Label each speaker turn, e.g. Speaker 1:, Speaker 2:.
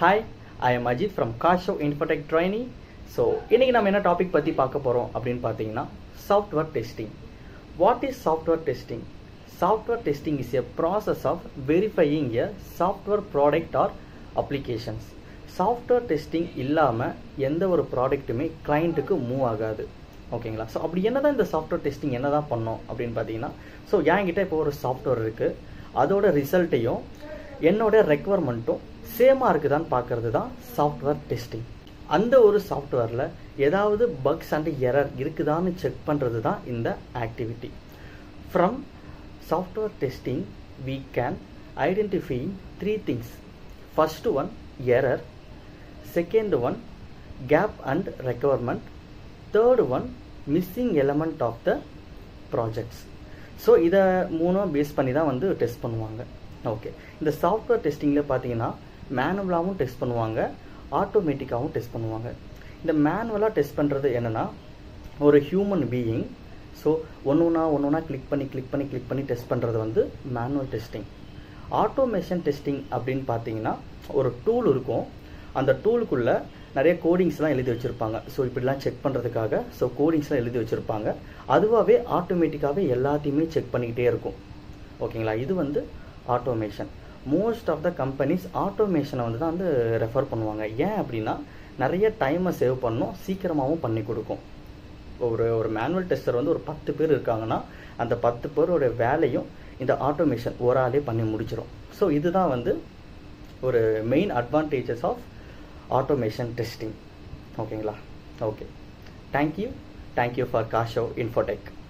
Speaker 1: hi I am Ajith from Kasho Infotech trainee so இன்றைக்கி நம்ம என்ன டாபிக் பற்றி பார்க்க போகிறோம் அப்படின்னு பார்த்தீங்கன்னா software testing what is software testing software testing is a process of verifying a software product or applications software testing இல்லாமல் எந்த ஒரு ப்ராடக்ட்டுமே கிளைண்ட்டுக்கு மூவ் ஆகாது ஓகேங்களா ஸோ அப்படி என்ன தான் இந்த சாஃப்ட்வேர் டெஸ்டிங் என்ன தான் பண்ணோம் அப்படின்னு பார்த்தீங்கன்னா ஸோ என்கிட்ட இப்போ ஒரு சாஃப்ட்வேர் இருக்குது அதோட ரிசல்ட்டையும் என்னோட ரெக்குவயர்மெண்ட்டும் சேமாக இருக்குதான்னு பார்க்கறது தான் சாஃப்ட்வேர் டெஸ்டிங் அந்த ஒரு சாஃப்ட்வேரில் ஏதாவது பக்ஸ் அண்ட் எரர் இருக்குதான்னு செக் பண்ணுறது தான் இந்த activity from software testing we can identify three things first one error second one gap and requirement third one missing element of the projects so இதை மூணும் பேஸ் பண்ணி தான் வந்து டெஸ்ட் பண்ணுவாங்க ஓகே இந்த சாஃப்ட்வேர் டெஸ்டிங்கில் பார்த்தீங்கன்னா மேனுவலாகவும் டெஸ்ட் பண்ணுவாங்க ஆட்டோமேட்டிக்காகவும் டெஸ்ட் பண்ணுவாங்க இந்த மேனுவலாக டெஸ்ட் பண்ணுறது என்னென்னா ஒரு ஹியூமன் பீயிங் ஸோ ஒன்று ஒன்றா ஒன்று ஒன்றா கிளிக் பண்ணி கிளிக் பண்ணி கிளிக் பண்ணி டெஸ்ட் பண்ணுறது வந்து மேனுவல் டெஸ்டிங் ஆட்டோமேஷன் டெஸ்டிங் அப்படின்னு பார்த்தீங்கன்னா ஒரு டூல் இருக்கும் அந்த டூலுக்குள்ளே நிறைய கோடிங்ஸ்லாம் எழுதி வச்சுருப்பாங்க ஸோ இப்படிலாம் செக் பண்ணுறதுக்காக ஸோ கோடிங்ஸ்லாம் எழுதி வச்சுருப்பாங்க அதுவாகவே ஆட்டோமேட்டிக்காகவே எல்லாத்தையுமே செக் பண்ணிக்கிட்டே இருக்கும் ஓகேங்களா இது வந்து automation most of the companies ஆட்டோமேஷனை வந்து தான் வந்து ரெஃபர் பண்ணுவாங்க ஏன் அப்படின்னா நிறைய டைமை சேவ் பண்ணும் சீக்கிரமாகவும் பண்ணி கொடுக்கும் ஒரு ஒரு மேனுவல் டெஸ்டர் வந்து ஒரு பத்து பேர் இருக்காங்கன்னா அந்த பத்து பேரோட வேலையும் இந்த ஆட்டோமேஷன் ஒரு ஆளே பண்ணி முடிச்சிடும் ஸோ இதுதான் வந்து ஒரு main advantages of automation testing ஓகேங்களா okay thank you thank you for Kasho Infotech